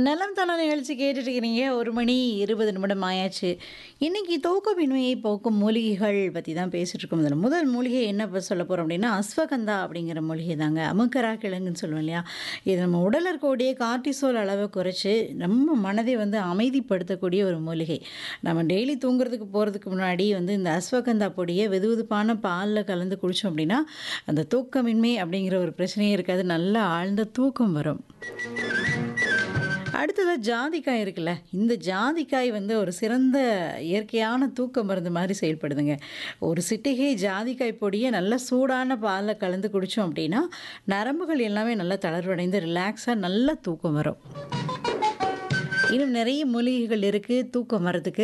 நலம் தல நிகழ்ச்சி கேட்டுட்டு இருக்கிறீங்க ஒரு மணி இருபது நிமிடம் ஆயாச்சு இன்னைக்கு தூக்கமின்மையை போக்கும் மூலிகைகள் பற்றி தான் பேசிட்டு இருக்கோம் இதில் முதல் மூலிகை என்ன இப்ப சொல்ல போகிறோம் அப்படின்னா அஸ்வகந்தா அப்படிங்கிற மூலிகை தாங்க அமுக்கரா கிழங்குன்னு சொல்லுவோம் இல்லையா இது நம்ம உடலில் இருக்கக்கூடிய கார்டிசோல் அளவை குறைச்சி நம்ம மனதை வந்து அமைதிப்படுத்தக்கூடிய ஒரு மூலிகை நம்ம டெய்லி தூங்குறதுக்கு போகிறதுக்கு முன்னாடி வந்து இந்த அஸ்வகந்தா பொடியை வெதுவெதுப்பான பாலில் கலந்து குடித்தோம் அப்படின்னா அந்த தூக்கமின்மை அப்படிங்கிற ஒரு பிரச்சனையே இருக்காது நல்லா ஆழ்ந்த தூக்கம் வரும் அடுத்ததாக ஜாதிக்காய் இருக்குல்ல இந்த ஜாதிக்காய் வந்து ஒரு சிறந்த இயற்கையான தூக்க மருந்து மாதிரி செயல்படுதுங்க ஒரு சிட்டிகை ஜாதிக்காய் பொடியை நல்ல சூடான பாலில் கலந்து குடித்தோம் அப்படின்னா நரம்புகள் எல்லாமே நல்லா தளர்வடைந்து ரிலாக்ஸாக நல்ல தூக்கம் வரும் இன்னும் நிறைய மூலிகைகள் இருக்குது தூக்கம் வரதுக்கு